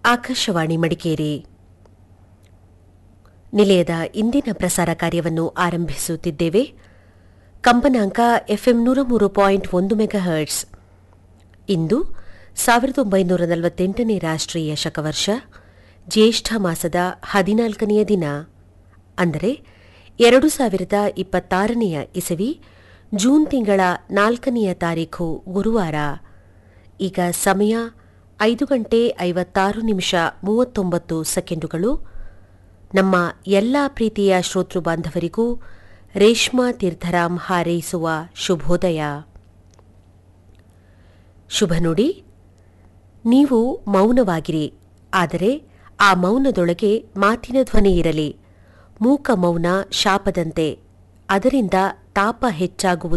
ಆಕಾಶವಾಣಿ ಮಡಿಕೇರಿ ನಿಲಯದ ಇಂದಿನ ಪ್ರಸಾರ ಕಾರ್ಯವನ್ನು ಆರಂಭಿಸುತ್ತಿದ್ದೇವೆ ಕಂಪನಾಂಕ ಎಫ್ಎಂ ನೂರ ಮೂರು ಪಾಯಿಂಟ್ ಒಂದು ಮೆಗಾಹರ್ಟ್ಸ್ ಇಂದು ಸಾವಿರದ ಒಂಬೈನೂರ ನಲವತ್ತೆಂಟನೇ ರಾಷ್ಟ್ರೀಯ ಶಕವರ್ಷ ಜ್ಯೇಷ್ಠ ಮಾಸದ ಹದಿನಾಲ್ಕನೆಯ ದಿನ ಅಂದರೆ ಎರಡು ಸಾವಿರದ ಇಪ್ಪತ್ತಾರನೆಯ ಇಸವಿ ಜೂನ್ ತಿಂಗಳ ನಾಲ್ಕನೆಯ ತಾರೀಖು ಗುರುವಾರ ಈಗ ಸಮಯ ಐದು ಗಂಟೆ ಐವತ್ತಾರು ನಿಮಿಷ ಮೂವತ್ತೊಂಬತ್ತು ಸೆಕೆಂಡುಗಳು ನಮ್ಮ ಎಲ್ಲ ಪ್ರೀತಿಯ ಶ್ರೋತೃ ಬಾಂಧವರಿಗೂ ರೇಷ್ಮಾ ತೀರ್ಥರಾಮ್ ಹಾರೈಸುವ ಶುಭೋದಯ ಶುಭ ನುಡಿ ನೀವು ಮೌನವಾಗಿರಿ ಆದರೆ ಆ ಮೌನದೊಳಗೆ ಮಾತಿನ ಧ್ವನಿ ಇರಲಿ ಮೂಕ ಮೌನ ಶಾಪದಂತೆ ಅದರಿಂದ ತಾಪ ಹೆಚ್ಚಾಗುವುದು